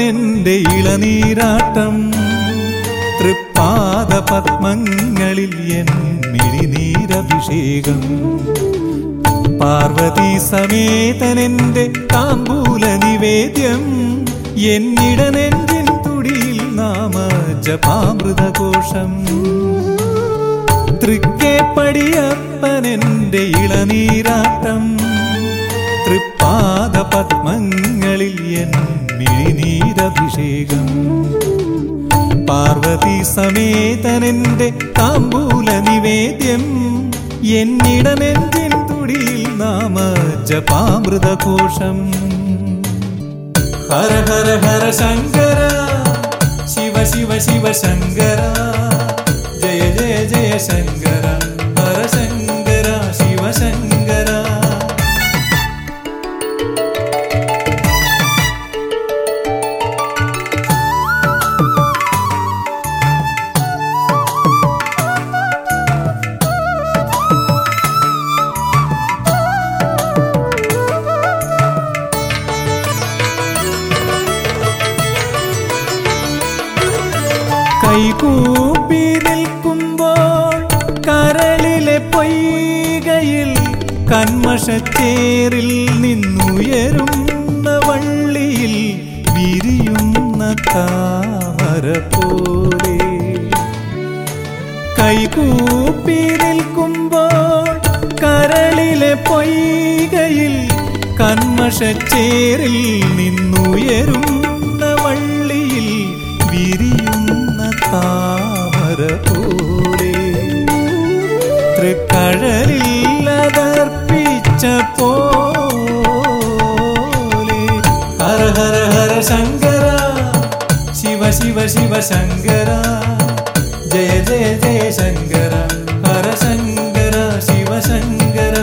പടിയപ്പനെന്റെ ഇളനീരാട്ടം തൃപ്പാദ പത്മങ്ങളിൽ എൻ മിഴിനീരഭിഷേകം പാർവതി സമേതനെന്റെ താമ്പൂല നിവേദ്യം എന്നിടനെഞ്ചിൻ തുടിയിൽ നാമ ജപാമൃതഘോഷം തൃക്കേപ്പടിയപ്പനെന്റെ ഇളനീരാട്ടം തൃപ്പാദ പത്മങ്ങളിൽ എൻ മിഴിനീരഭിഷേകം പാർവതി സമേതനെന്റെ താമ്പൂല നിവേദ്യം എന്നിടനെഞ്ചിൻ തുടിയിൽ നാമ ജപാമൃതഘോഷം ഹര ഹര ഹര ശങ്കര ശിവ ശിവ ശിവ ശങ്കര ജയ ജയ ജയ ശങ്കര ഹര ശങ്കര ശിവ ശങ്കര കൈകൂപ്പി നിൽക്കുമ്പോൾ കരളിലെ പൊയ്കയിൽ കന്മഷച്ചേറിൽ നിന്നുയരുന്ന വള്ളിയിൽ വിരിയുന്ന താമര പോലെ കൈകൂപ്പി നിൽക്കുമ്പോൾ കരളിലെ പൊയ്കയിൽ കന്മഷച്ചേറിൽ നിന്നുയരുന്ന വള്ളിയിൽ വിരിയുന്ന താമര പോലെ തൃക്കഴലിൽ അതർപ്പിച്ച പോലെ ഹര ഹര ഹര ശങ്കര ശിവ ശിവ ശിവ ശങ്കര ജയ ജയ ജയ ശങ്കര ഹര ശങ്കര ശിവ ശങ്കര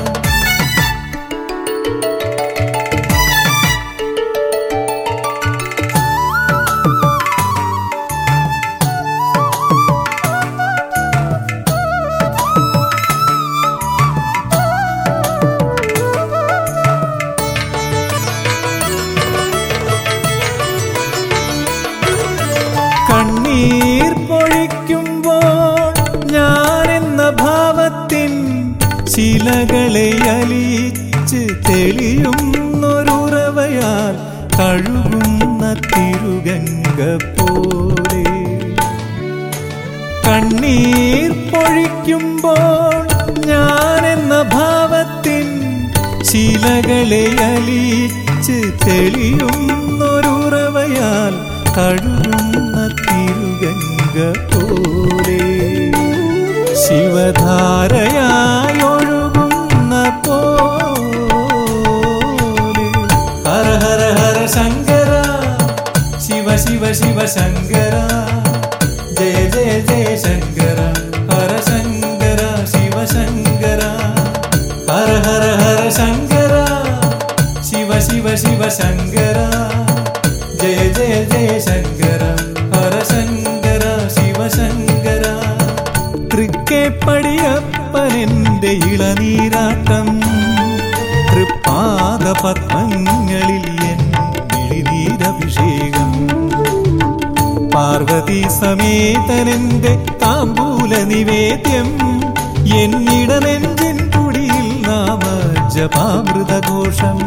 കണ്ണീർ പൊഴിക്കുമ്പോൾ ഞാനെന്ന ഭാവത്തിൻ ശിലകളെ അലിച്ച് തെളിയുന്നൊരുറവയാൽ കഴുകുന്ന തിരുഗംഗ പോലെ കണ്ണീർ പൊഴിക്കുമ്പോൾ ഞാനെന്ന ഭാവത്തിൻ ശിലകളെ അലിച്ച് തെളിയുന്നൊരുറവയാൽ കഴുകുന്ന തിരുഗംഗ പോലെ ശിവധാരയായി ഒഴുകുന്ന പോലെ ഹര ഹര ഹര ശങ്കര ശിവ ശിവ ശിവ ശങ്കര ജയ ജയ ജയ ശങ്കര ഹര ശങ്കര ശിവ ശങ്കര ഹര ഹര ഹര ശങ്കര ശിവ ശിവ ശിവ ശങ്കര ജയ ജയ ജയ ശങ്കര ഹര ശങ്കര ശിവ ശങ്കര തൃക്കേപ്പടിയപ്പനെന്റെ ഇളനീരാട്ടം തൃപ്പാദ പത്മങ്ങളിൽ എൻ മിഴിനീരഭിഷേകം പാർവതി സമേതനെന്റെ താമ്പൂല നിവേദ്യം എന്നിടനെഞ്ചിൻ കുടിയിൽ നാമ ജപാമൃതഘോഷം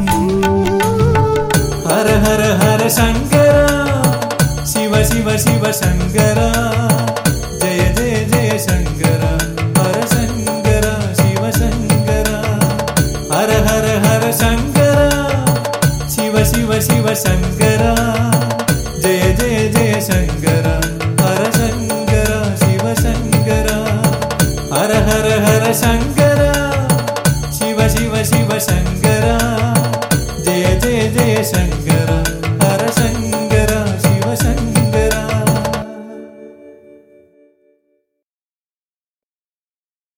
ഹര ഹര ഹര ശങ്കര ശിവ ശിവ ശിവ ശങ്കര ജയ ജയ ജയ ശങ്കര ഹര ശങ്കര ശിവ ശങ്കര ഹര ഹര ഹര ശങ്കര ശിവ ശിവ ശിവ ശങ്കര ജയ ജയ ജയ ശങ്കര